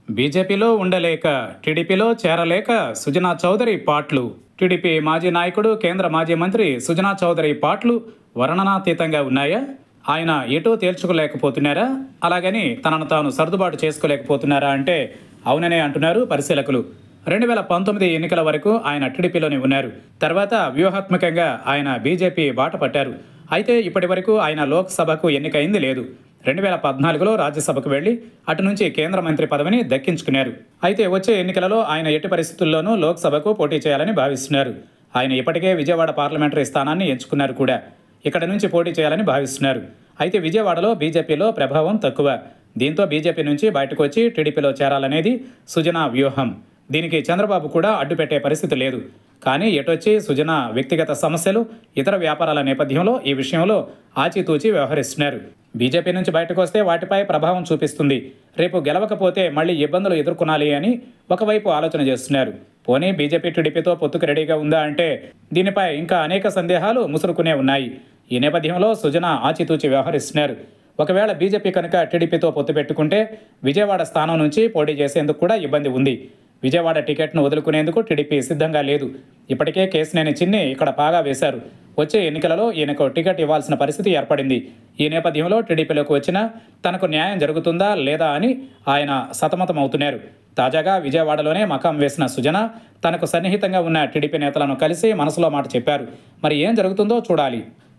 బీజేపీలో ఉండలేక టీడీపీలో చేరలేక సుజనా చౌదరి పాట్లు టీడీపీ మాజీ నాయకుడు కేంద్ర మాజీ మంత్రి సుజనా చౌదరి పాట్లు వర్ణనాతీతంగా ఉన్నాయా ఆయన ఎటూ తేల్చుకోలేకపోతున్నారా అలాగని తనను తాను సర్దుబాటు చేసుకోలేకపోతున్నారా అంటే అవుననే అంటున్నారు పరిశీలకులు రెండు వేల పంతొమ్మిది ఎన్నికల వరకు ఆయన టీడీపీలోనే ఉన్నారు తర్వాత వ్యూహాత్మకంగా ఆయన బీజేపీ బాట పట్టారు అయితే ఇప్పటి వరకు ఆయన లోక్సభకు ఎన్నికైంది లేదు రెండు వేల పద్నాలుగులో రాజ్యసభకు వెళ్లి అటు నుంచి కేంద్ర మంత్రి పదవిని దక్కించుకున్నారు అయితే వచ్చే ఎన్నికలలో ఆయన ఎట్టి పరిస్థితుల్లోనూ లోక్సభకు పోటీ చేయాలని భావిస్తున్నారు ఆయన ఇప్పటికే విజయవాడ పార్లమెంటరీ స్థానాన్ని ఎంచుకున్నారు కూడా ఇక్కడ నుంచి పోటీ చేయాలని భావిస్తున్నారు అయితే విజయవాడలో బీజేపీలో ప్రభావం తక్కువ దీంతో బీజేపీ నుంచి బయటకు వచ్చి టీడీపీలో చేరాలనేది సుజనా వ్యూహం దీనికి చంద్రబాబు కూడా అడ్డుపెట్టే పరిస్థితి లేదు కానీ ఎటొచ్చి సుజన వ్యక్తిగత సమస్యలు ఇతర వ్యాపారాల నేపథ్యంలో ఈ విషయంలో ఆచితూచి వ్యవహరిస్తున్నారు బీజేపీ నుంచి బయటకు వస్తే వాటిపై ప్రభావం చూపిస్తుంది రేపు గెలవకపోతే మళ్ళీ ఇబ్బందులు ఎదుర్కొనాలి అని ఒకవైపు ఆలోచన చేస్తున్నారు పోనీ బీజేపీ టీడీపీతో పొత్తుకు రెడీగా ఉందా అంటే దీనిపై ఇంకా అనేక సందేహాలు ముసురుకునే ఉన్నాయి ఈ నేపథ్యంలో సుజన ఆచితూచి వ్యవహరిస్తున్నారు ఒకవేళ బీజేపీ కనుక టీడీపీతో పొత్తు పెట్టుకుంటే విజయవాడ స్థానం నుంచి పోటీ చేసేందుకు కూడా ఇబ్బంది ఉంది విజయవాడ టికెట్ను వదులుకునేందుకు టీడీపీ సిద్ధంగా లేదు ఇప్పటికే కేసినేని చిన్ని ఇక్కడ పాగా వేశారు వచ్చే ఎన్నికలలో ఈయనకు టికెట్ ఇవ్వాల్సిన పరిస్థితి ఏర్పడింది ఈ నేపథ్యంలో టీడీపీలోకి వచ్చినా తనకు న్యాయం జరుగుతుందా లేదా అని ఆయన సతమతమవుతున్నారు తాజాగా విజయవాడలోనే మకాం వేసిన సుజన తనకు సన్నిహితంగా ఉన్న టీడీపీ నేతలను కలిసి మనసులో మాట చెప్పారు మరి ఏం జరుగుతుందో చూడాలి